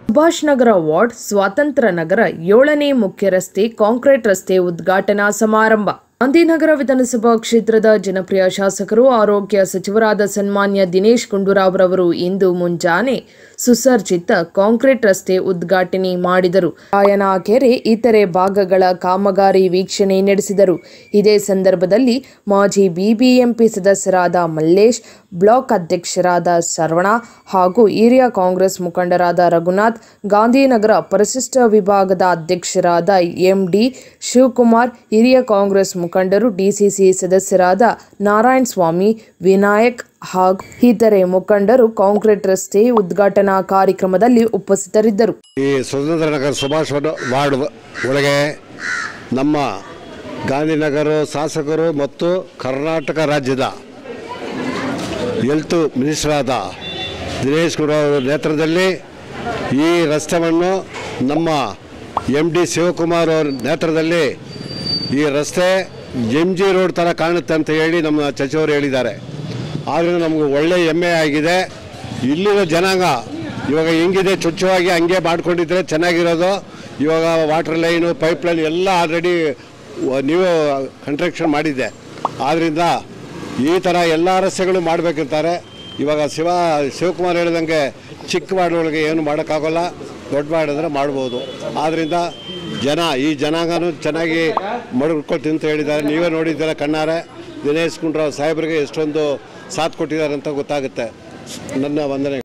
ಸುಭಾಷ್ ನಗರ ward ಸ್ವಾತಂತ್ರ್ಯ ನಗರ ಏಳನೇ ಮುಖ್ಯ ರಸ್ತೆ ಕಾಂಕ್ರೀಟ್ ರಸ್ತೆ ಉದ್ಘಾಟನಾ ಸಮಾರಂಭ ಗಾಂಧಿನಗರ ವಿಧಾನಸಭಾ ಕ್ಷೇತ್ರದ ಜನಪ್ರಿಯ ಶಾಸಕರು ಆರೋಗ್ಯ ಸಚಿವರಾದ ಸನ್ಮಾನ್ಯ ದಿನೇಶ್ ಗುಂಡೂರಾವ್ ರವರು ಇಂದು ಮುಂಜಾನೆ ಸುಸರ್ಜಿತ ಕಾಂಕ್ರೀಟ್ ರಸ್ತೆ ಉದ್ಘಾಟನೆ ಮಾಡಿದರು ರಾಯನ ಕೆರೆ ಇತರೆ ಭಾಗಗಳ ಕಾಮಗಾರಿ ವೀಕ್ಷಣೆ ನಡೆಸಿದರು ಇದೇ ಸಂದರ್ಭದಲ್ಲಿ ಮಾಜಿ ಬಿಬಿಎಂಪಿ ಸದಸ್ಯರಾದ ಮಲ್ಲೇಶ್ ಬ್ಲಾಕ್ ಅಧ್ಯಕ್ಷರಾದ ಸರ್ವಣ ಹಾಗೂ ಹಿರಿಯ ಕಾಂಗ್ರೆಸ್ ಮುಖಂಡರಾದ ರಘುನಾಥ್ ಗಾಂಧಿನಗರ ಪರಿಶಿಷ್ಟ ವಿಭಾಗದ ಅಧ್ಯಕ್ಷರಾದ ಎಂಡಿ ಶಿವಕುಮಾರ್ ಹಿರಿಯ ಕಾಂಗ್ರೆಸ್ ಮುಖಂಡರು ಡಿಸಿಸಿ ಸದಸ್ಯರಾದ ನಾರಾಯಣ ಸ್ವಾಮಿ ವಿನಾಯಕ್ ಹಾಗೂ ಇತರೆ ಮುಖಂಡರು ಕಾಂಕ್ರೀಟ್ ರಸ್ತೆ ಉದ್ಘಾಟನಾ ಕಾರ್ಯಕ್ರಮದಲ್ಲಿ ಉಪಸ್ಥಿತರಿದ್ದರು ಈ ಸ್ವತಂತ್ರ ನಗರ ಸುಭಾಷ್ ವನ- ವಾರ್ಡ್ ವ- ಒಳಗೆ ನಮ್ಮ ಗಾಂಧಿನಗರ ಶಾಸಕರು ಮತ್ತು ಕರ್ನಾಟಕ ರಾಜ್ಯದ ಹೆಲ್ತ್ ಮಿನಿಸ್ಟರ್ ಆದ ದಿನೇಶ್ ಗುಂಡೂರಾವ್ ಅವರ ನೇತೃತ್ವದಲ್ಲಿ ಈ ರಸ್ತೆಯನ್ನು ನಮ್ಮ ಎಮ್ ಡಿ ಶಿವಕುಮಾರ್ ಅವರ ನೇತೃತ್ವದಲ್ಲಿ ಈ ರಸ್ತೆ ಎಮ್ ಜಿ ರೋಡ್ ಥರ ಕಾಣುತ್ತೆ ಅಂತ ಹೇಳಿ ನಮ್ಮ ಸಚಿವರು ಹೇಳಿದ್ದಾರೆ ಆದ್ದರಿಂದ ನಮಗೆ ಒಳ್ಳೆ ಹೆಮ್ಮೆ ಆಗಿದೆ ಇಲ್ಲಿನ ಜನಾಂಗ ಇವಾಗ ಹೆಂಗಿದೆ ಚುಚ್ಚವಾಗಿ ಹಂಗೆ ಮಾಡ್ಕೊಂಡಿದ್ರೆ ಚೆನ್ನಾಗಿರೋದು ಇವಾಗ ವಾಟರ್ ಲೈನು ಪೈಪ್ ಲೈನ್ ಎಲ್ಲ ಆಲ್ರೆಡಿ ನೀವು ಕನ್ಸ್ಟ್ರಕ್ಷನ್ ಮಾಡಿದ್ದೆ ಆದ್ದರಿಂದ ಈ ಥರ ಎಲ್ಲ ರಸ್ತೆಗಳು ಮಾಡಬೇಕಂತಾರೆ ಇವಾಗ ಶಿವ ಶಿವಕುಮಾರ್ ಹೇಳಿದಂಗೆ ಚಿಕ್ಕ ವಾರ್ಡ್ಗಳಿಗೆ ಏನು ಮಾಡೋಕ್ಕಾಗಲ್ಲ ದೊಡ್ಡ ಮಾಡಿದ್ರೆ ಮಾಡ್ಬೋದು ಆದ್ದರಿಂದ ಜನ ಈ ಜನಾಂಗನೂ ಚೆನ್ನಾಗಿ ಮಡ್ಕೊಳ್ತೀನಿ ಅಂತ ಹೇಳಿದ್ದಾರೆ ನೀವೇ ನೋಡಿದ್ದೀರ ಕಣ್ಣಾರೆ ದಿನೇಶ್ ಗುಂಡ್ರಾವ್ ಸಾಹೇಬರಿಗೆ ಎಷ್ಟೊಂದು ಸಾಥ್ ಕೊಟ್ಟಿದ್ದಾರೆ ಅಂತ ಗೊತ್ತಾಗುತ್ತೆ ನನ್ನ ವಂದನೆ